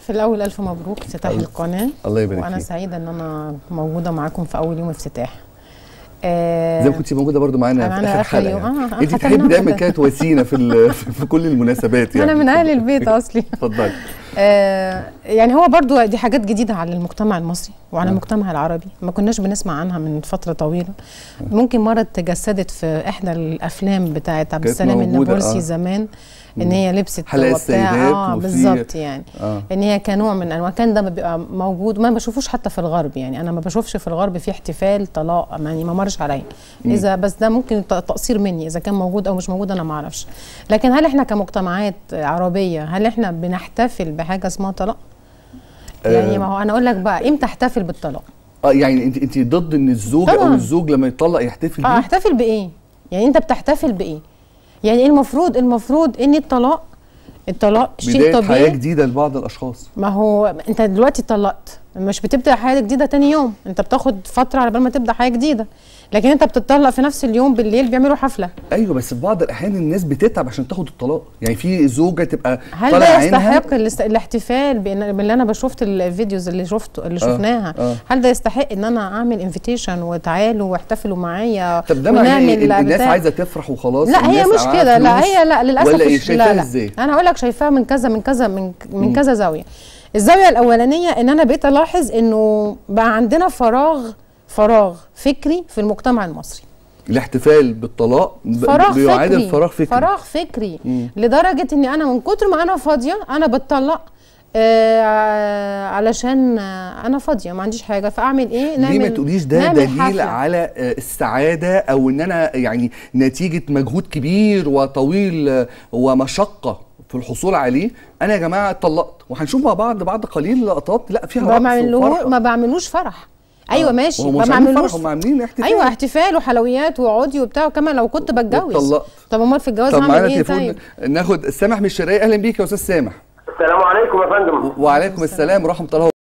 في الاول الف مبروك افتتاح القناه الله يبارك وانا فيك سعيده ان انا موجوده معاكم في اول يوم افتتاح آه زي ما كنتي موجوده برضو معانا في معانا اخر آخر حلقه يوم. يعني. آه، آه، انت ختمناها تحبي دايما كده. كانت وسيله في ال- في كل المناسبات يعني انا من اهل البيت اصلي اتفضلي آه يعني هو برضو دي حاجات جديده على المجتمع المصري وعلى المجتمع العربي ما كناش بنسمع عنها من فتره طويله ممكن مره تجسدت في احدى الافلام بتاعت عبد كانت السلام موجودة، النابلسي آه. زمان ان هي لبست حلقة وبتاع. السيدات اه وفي- بالظبط يعني اه ان هي كنوع من انواع كان ده بيبقى موجود ما بشوفوش حتى في الغرب يعني انا ما بشوفش في الغرب في احتفال طلاق يعني ما مرش عليا اذا بس ده ممكن ت- تقصير مني اذا كان موجود او مش موجود انا ما اعرفش لكن هل احنا كمجتمعات عربيه هل احنا بنحتفل بحاجه اسمها طلاق يعني ما هو انا اقول لك بقى امتى احتفل بالطلاق اه يعني انت انت ضد ان الزوج او طبعاً. الزوج لما يطلق يحتفل اه بيه احتفل بايه يعني انت بتحتفل بايه يعني المفروض المفروض ان الطلاق الطلاق شيء بدايه حياه طبيعي جديده لبعض الاشخاص ما هو انت دلوقتي اتطلقت مش بتبدا حياه جديده تاني يوم انت بتاخد فتره على بال ما تبدا حياه جديده لكن انت بتتطلق في نفس اليوم بالليل بيعملوا حفله ايوه بس في بعض الاحيان الناس بتتعب عشان تاخد الطلاق يعني في زوجه تبقى هل طالع ده عينها يستحق الاست- الاحتفال بان باللي انا بشوفت الفيديوز اللي شفته اللي آه، شفناها آه. هل ده يستحق ان انا اعمل انفيتيشن وتعالوا واحتفلوا معايا طب ده معناه إيه؟ ونعمل الناس بتاع؟ عايزه تفرح وخلاص لا هي الناس مش معاها كده لا فلوس؟ هي لا للاسف ولا ايه مش- شايفاها لا لا ازاي انا هقول لك شايفاها من كذا من كذا من من كذا زاويه الزاويه الاولانيه ان انا بقيت الاحظ انه بقى عندنا فراغ فراغ فكري في المجتمع المصري الاحتفال بالطلاق ب- فراغ بيعادل فكري فراغ فكري فراغ فكري مم. لدرجه اني انا من كتر ما انا فاضيه انا بتطلق آه علشان آه انا فاضيه ما عنديش حاجه فاعمل ايه ليه ما تقوليش ده نعمل دليل حفلة. على آه، السعاده او ان انا يعني نتيجه مجهود كبير وطويل آه، ومشقه في الحصول عليه انا يا جماعه اتطلقت وهنشوف مع بعض بعد قليل لقطات لا فيها ما رقص بعملوه وفرحة. ما بعملوش فرح ايوه آه، ماشي وهم ما مش عاملين بعملوش فرح هم عاملين احتفال ايوه احتفال وحلويات وعودي وبتاع وكمان لو كنت بتجوز واتطلقت. طب امال في الجواز طب هعمل معانا ايه تليفون طيب ناخد سامح من الشرقيه اهلا بيك يا استاذ سامح السلام عليكم يا فندم وعليكم السلام ورحمه الله